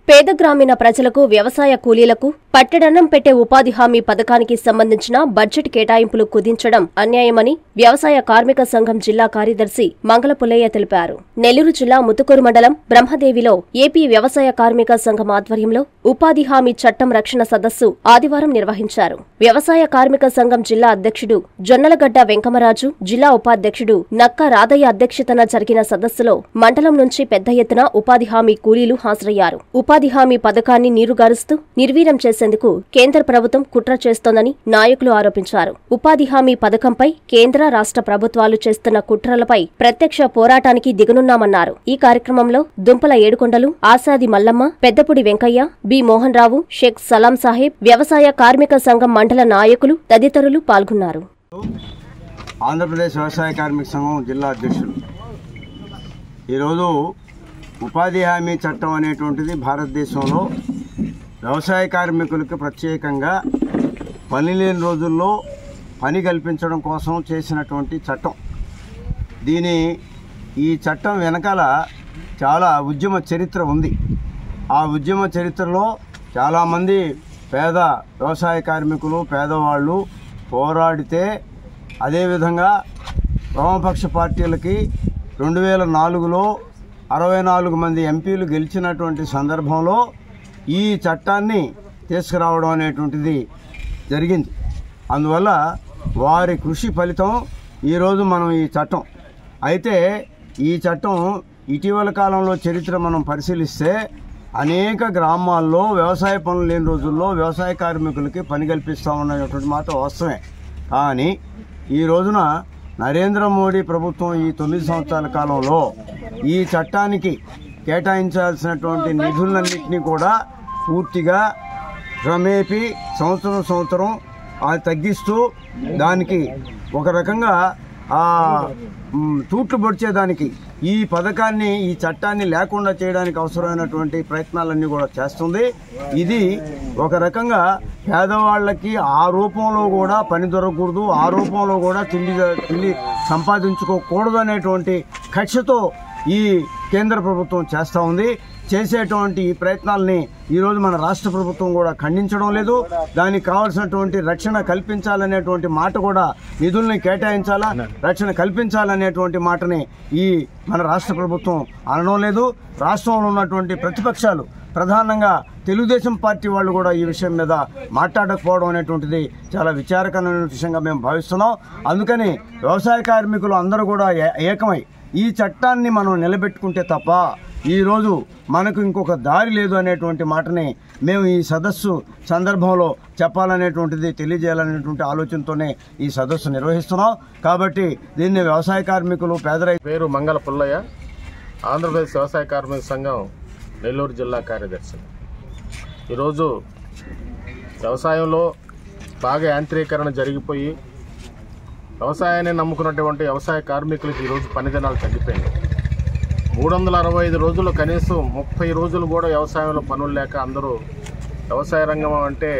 పేద గ్రామీణ ప్రజలకు వ్యవసాయ కూలీలకు పట్టెడన్నం పెట్టే ఉపాధి హామీ పథకానికి సంబంధించిన బడ్జెట్ కేటాయింపులు కుదించడం అన్యాయమని వ్యవసాయ కార్మిక సంఘం జిల్లా కార్యదర్శి మంగళపుల్లయ్య తెలిపారు నెల్లూరు జిల్లా ముతుకూరు మండలం బ్రహ్మదేవిలో ఏపీ వ్యవసాయ కార్మిక సంఘం ఆధ్వర్యంలో ఉపాధి హామీ చట్టం రక్షణ సదస్సు ఆదివారం నిర్వహించారు వ్యవసాయ కార్మిక సంఘం జిల్లా అధ్యక్షుడు జొన్నలగడ్డ వెంకమరాజు జిల్లా ఉపాధ్యక్షుడు నక్క రాధయ్య అధ్యక్షతన జరిగిన సదస్సులో మండలం నుంచి పెద్ద ఎత్తున ఉపాధి హామీ కూలీలు హాజరయ్యారు ఉపాధి హామీ పథకాన్ని నీరుగారుస్తూ నిర్వీర్యం చేసేందుకు కేంద్ర ప్రభుత్వం కుట్ర చేస్తోందని నాయకులు ఆరోపించారు ఉపాధి హామీ పథకంపై కేంద్ర రాష్ట్ర ప్రభుత్వాలు చేస్తున్న కుట్రలపై ప్రత్యక్ష పోరాటానికి దిగనున్నామన్నారు ఈ కార్యక్రమంలో దుంపల ఏడుకొండలు ఆసాది మల్లమ్మ పెద్దపుడి వెంకయ్య బి మోహన్ రావు షేక్ సలాం సాహెబ్ వ్యవసాయ కార్మిక సంఘం మండల నాయకులు తదితరులు పాల్గొన్నారు ఆంధ్రప్రదేశ్ వ్యవసాయ కార్మిక సంఘం జిల్లా అధ్యక్షుడు ఈరోజు ఉపాధి హామీ చట్టం అనేటువంటిది భారతదేశంలో వ్యవసాయ కార్మికులకు ప్రత్యేకంగా పని లేని రోజుల్లో పని కల్పించడం కోసం చేసినటువంటి చట్టం దీని ఈ చట్టం వెనకాల చాలా ఉద్యమ చరిత్ర ఉంది ఆ ఉద్యమ చరిత్రలో చాలామంది పేద వ్యవసాయ కార్మికులు పేదవాళ్ళు పోరాడితే అదేవిధంగా వామపక్ష పార్టీలకి రెండు వేల నాలుగులో అరవై నాలుగు మంది ఎంపీలు గెలిచినటువంటి సందర్భంలో ఈ చట్టాన్ని తీసుకురావడం అనేటువంటిది జరిగింది అందువల్ల వారి కృషి ఫలితం ఈరోజు మనం ఈ చట్టం అయితే ఈ చట్టం ఇటీవల కాలంలో చరిత్ర మనం పరిశీలిస్తే అనేక గ్రామాల్లో వ్యవసాయ పనులు లేని రోజుల్లో వ్యవసాయ కార్మికులకి పని కల్పిస్తూ ఉన్నటువంటి మాట వాస్తవమే కానీ ఈ రోజున నరేంద్ర మోడీ ప్రభుత్వం ఈ తొమ్మిది సంవత్సరాల కాలంలో ఈ చట్టానికి కేటాయించాల్సినటువంటి నిధులన్నింటినీ కూడా పూర్తిగా క్రమేపీ సంవత్సరం సంవత్సరం అది తగ్గిస్తూ దానికి ఒక రకంగా ఆ, మ్, తూట్లు పొడిచేదానికి ఈ పథకాన్ని ఈ చట్టాన్ని లేకుండా చేయడానికి అవసరమైనటువంటి ప్రయత్నాలన్నీ కూడా చేస్తుంది ఇది ఒక రకంగా పేదవాళ్ళకి ఆ రూపంలో కూడా పని దొరకకూడదు ఆ రూపంలో కూడా తిండి తిండి సంపాదించుకోకూడదు అనేటువంటి కక్షతో ఈ కేంద్ర ప్రభుత్వం చేస్తూ ఉంది చేసేటువంటి ఈ ప్రయత్నాలని ఈరోజు మన రాష్ట్ర ప్రభుత్వం కూడా ఖండించడం లేదు దానికి కావాల్సినటువంటి రక్షణ కల్పించాలనేటువంటి మాట కూడా నిధుల్ని కేటాయించాలా రక్షణ కల్పించాలనేటువంటి మాటని ఈ మన రాష్ట్ర ప్రభుత్వం అనడం లేదు రాష్ట్రంలో ఉన్నటువంటి ప్రతిపక్షాలు ప్రధానంగా తెలుగుదేశం పార్టీ వాళ్ళు కూడా ఈ విషయం మీద మాట్లాడకపోవడం అనేటువంటిది చాలా విచారకరమైన విషయంగా మేము భావిస్తున్నాం అందుకని వ్యవసాయ కార్మికులు అందరూ కూడా ఏ- ఏకమై ఈ చట్టాన్ని మనం నిలబెట్టుకుంటే తప్ప ఈరోజు మనకు ఇంకొక దారి లేదు అనేటువంటి మాటని మేము ఈ సదస్సు సందర్భంలో చెప్పాలనేటువంటిది తెలియజేయాలనేటువంటి ఆలోచనతోనే ఈ సదస్సు నిర్వహిస్తున్నాం కాబట్టి దీన్ని వ్యవసాయ కార్మికులు పేదరై పేరు మంగళ పుల్లయ్య ఆంధ్రప్రదేశ్ వ్యవసాయ కార్మిక సంఘం నెల్లూరు జిల్లా కార్యదర్శి ఈరోజు వ్యవసాయంలో బాగా యాంత్రీకరణ జరిగిపోయి వ్యవసాయాన్ని నమ్ముకున్నటువంటి వ్యవసాయ కార్మికులకి ఈరోజు పని దినాలు తగ్గిపోయింది మూడు వందల అరవై ఐదు రోజులు కనీసం ముప్పై రోజులు కూడా వ్యవసాయంలో పనులు లేక అందరూ వ్యవసాయ రంగం అంటే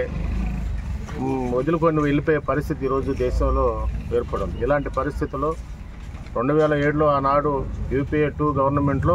మ్, వదులుకొని వెళ్ళిపోయే పరిస్థితి ఈరోజు దేశంలో ఏర్పడింది ఇలాంటి పరిస్థితుల్లో రెండు వేల ఏడులో ఆనాడు యూపీఏ టూ గవర్నమెంట్లో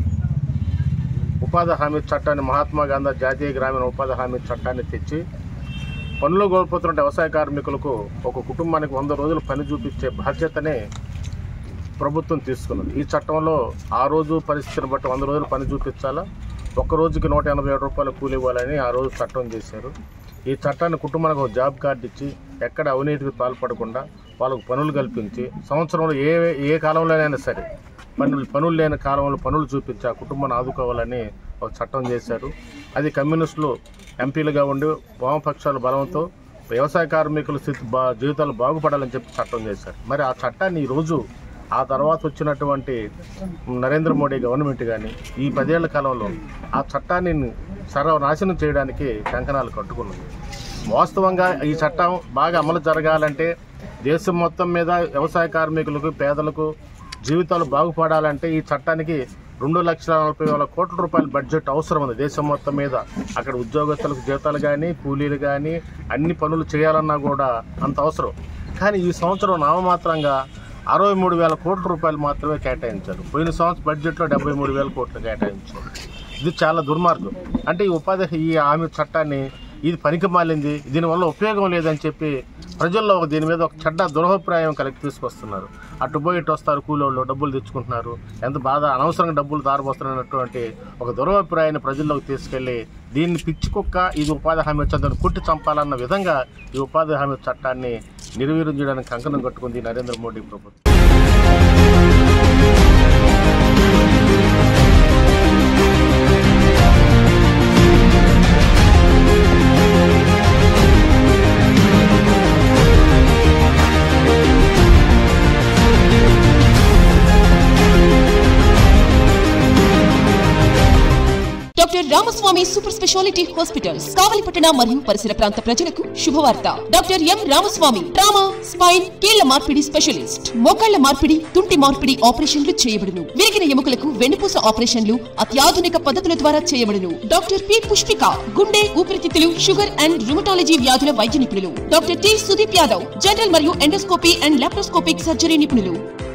ఉపాధి హామీ చట్టాన్ని మహాత్మా గాంధీ జాతీయ గ్రామీణ ఉపాధి హామీ చట్టాన్ని తెచ్చి పనులు కోల్పోతున్న వ్యవసాయ కార్మికులకు ఒక కుటుంబానికి వంద రోజులు పని చూపించే బాధ్యతని ప్రభుత్వం తీసుకున్నది ఈ చట్టంలో ఆ రోజు పరిస్థితిని బట్టి వంద రోజులు పని చూపించాలా ఒక్క రోజుకి నూట ఎనభై ఏడు రూపాయలు కూలి ఇవ్వాలని ఆ రోజు చట్టం చేశారు ఈ చట్టాన్ని కుటుంబానికి ఒక జాబ్ కార్డు ఇచ్చి ఎక్కడ అవినీతికి పాల్పడకుండా వాళ్ళకు పనులు కల్పించి సంవత్సరంలో ఏ ఏ కాలంలోనైనా సరే పనులు పనులు లేని కాలంలో పనులు చూపించి ఆ కుటుంబాన్ని ఆదుకోవాలని ఒక చట్టం చేశారు అది కమ్యూనిస్టులు ఎంపీలుగా ఉండి వామపక్షాల బలంతో వ్యవసాయ కార్మికుల స్థితి బా జీవితాలు బాగుపడాలని చెప్పి చట్టం చేశారు మరి ఆ చట్టాన్ని ఈరోజు ఆ తర్వాత వచ్చినటువంటి నరేంద్ర మోడీ గవర్నమెంట్ కానీ ఈ పదేళ్ల కాలంలో ఆ చట్టాన్ని సర్వనాశనం చేయడానికి కంకణాలు కట్టుకున్నది వాస్తవంగా ఈ చట్టం బాగా అమలు జరగాలంటే దేశం మొత్తం మీద వ్యవసాయ కార్మికులకు పేదలకు జీవితాలు బాగుపడాలంటే ఈ చట్టానికి రెండు లక్షల నలభై వేల కోట్ల రూపాయల బడ్జెట్ అవసరం ఉంది దేశం మొత్తం మీద అక్కడ ఉద్యోగస్తులకు జీతాలు కానీ కూలీలు కానీ అన్ని పనులు చేయాలన్నా కూడా అంత అవసరం కానీ ఈ సంవత్సరం నామమాత్రంగా అరవై మూడు వేల కోట్ల రూపాయలు మాత్రమే కేటాయించారు పోయిన సంవత్సరం బడ్జెట్లో డెబ్బై మూడు వేల కోట్లు కేటాయించారు ఇది చాలా దుర్మార్గం అంటే ఈ ఉపాధి ఈ హామీ చట్టాన్ని ఇది పనికి మాలింది దీనివల్ల ఉపయోగం లేదని చెప్పి ప్రజల్లో దీని మీద ఒక చెడ్డ దురభిప్రాయం కలిగి తీసుకొస్తున్నారు అటు పోయి ఇటు వస్తారు కూలోళ్ళు డబ్బులు తెచ్చుకుంటున్నారు ఎంత బాధ అనవసరంగా డబ్బులు దారిపోస్తున్నటువంటి ఒక దురభిప్రాయాన్ని ప్రజల్లోకి తీసుకెళ్లి దీన్ని పిచ్చి కుక్క ఇది ఉపాధి హామీ చట్టాన్ని కుట్టి చంపాలన్న విధంగా ఈ ఉపాధి హామీ చట్టాన్ని నిర్వీర్యం చేయడానికి కంకణం కట్టుకుంది నరేంద్ర మోడీ ప్రభుత్వం doctor Ramaswamy super speciality hospitals కావలిపట్టణ మరియు పరిసర ప్రాంత ప్రజలకు శుభవార్త doctor M Ramaswamy trauma spine కీళ్ల మార్పిడి స్పెషలిస్ట్ మోకాళ్ల మార్పిడి తుంటి మార్పిడి ఆపరేషన్లు చేయబడును విరిగిన ఎముకలకు వెన్నుపూస ఆపరేషన్లు అత్యాధునిక పద్ధతుల ద్వారా చేయబడును డాక్టర్ పి పుష్పిక గుండె ఊపిరితిత్తులు షుగర్ అండ్ రుమటాలజీ వ్యాధుల వైద్య నిపుణులు doctor T Sudeep Yadav general మరియు ఎండోస్కోపీ అండ్ లాప్రోస్కోపిక్ సర్జరీ నిపుణులు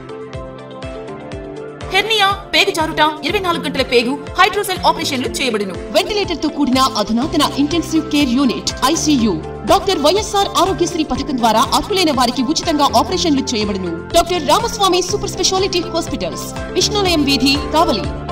హెర్నియా పేగు జారుట ఇరవై నాలుగు గంటల పేగు హైడ్రోసెల్ ఆపరేషన్లు చేయబడును వెంటిలేటర్ తో కూడిన అధునాతన intensive care unit ICU doctor YSR Aarogyasri పథకం ద్వారా అర్హులైన వారికి ఉచితంగా ఆపరేషన్లు చేయబడును doctor Ramaswamy super speciality hospitals Vishnulayam వీధి కావలి